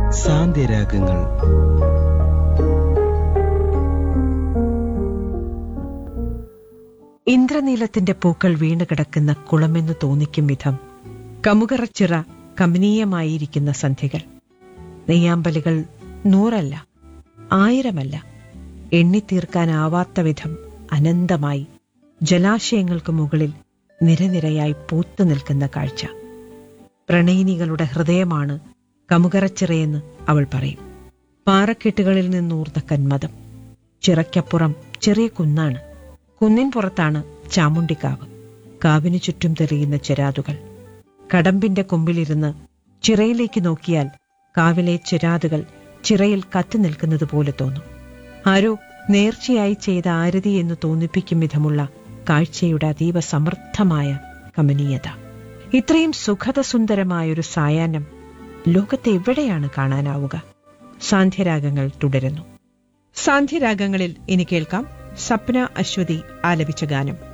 സാന്ത്യരാഗങ്ങൾ ഇന്ദ്രനീലത്തിന്റെ പൂക്കൾ വീണ് കിടക്കുന്ന കുളമെന്ന് തോന്നിക്കും വിധം കമുകറച്ചിറ കമനീയമായിരിക്കുന്ന സന്ധ്യകൾ നെയ്യാമ്പലുകൾ നൂറല്ല ആയിരമല്ല എണ്ണിത്തീർക്കാനാവാത്ത വിധം അനന്തമായി ജലാശയങ്ങൾക്ക് മുകളിൽ നിരനിരയായി പൂത്തു നിൽക്കുന്ന കാഴ്ച പ്രണയിനികളുടെ ഹൃദയമാണ് കമുകറച്ചിറയെന്ന് അവൾ പറയും പാറക്കെട്ടുകളിൽ നിന്നൂർന്ന കന്മതം ചിറയ്ക്കപ്പുറം ചെറിയ കുന്നാണ് കുന്നിൻ പുറത്താണ് ചാമുണ്ടിക്കാവ് കാവിനു ചുറ്റും തെറിയുന്ന ചിരാതുകൾ കടമ്പിന്റെ കൊമ്പിലിരുന്ന് ചിറയിലേക്ക് നോക്കിയാൽ കാവിലെ ചിരാതുകൾ ചിറയിൽ കത്തി നിൽക്കുന്നത് പോലെ തോന്നും ആരോ നേർച്ചയായി ചെയ്ത ആരതി എന്ന് തോന്നിപ്പിക്കും വിധമുള്ള കാഴ്ചയുടെ അതീവ സമർത്ഥമായ കമനീയത ഇത്രയും സുഖതസുന്ദരമായൊരു സായാഹ്നം ലോകത്തെ എവിടെയാണ് കാണാനാവുക സാന്ധ്യരാഗങ്ങൾ തുടരുന്നു സാന്ധ്യരാഗങ്ങളിൽ ഇനി കേൾക്കാം സപ്ന അശ്വതി ആലപിച്ച ഗാനം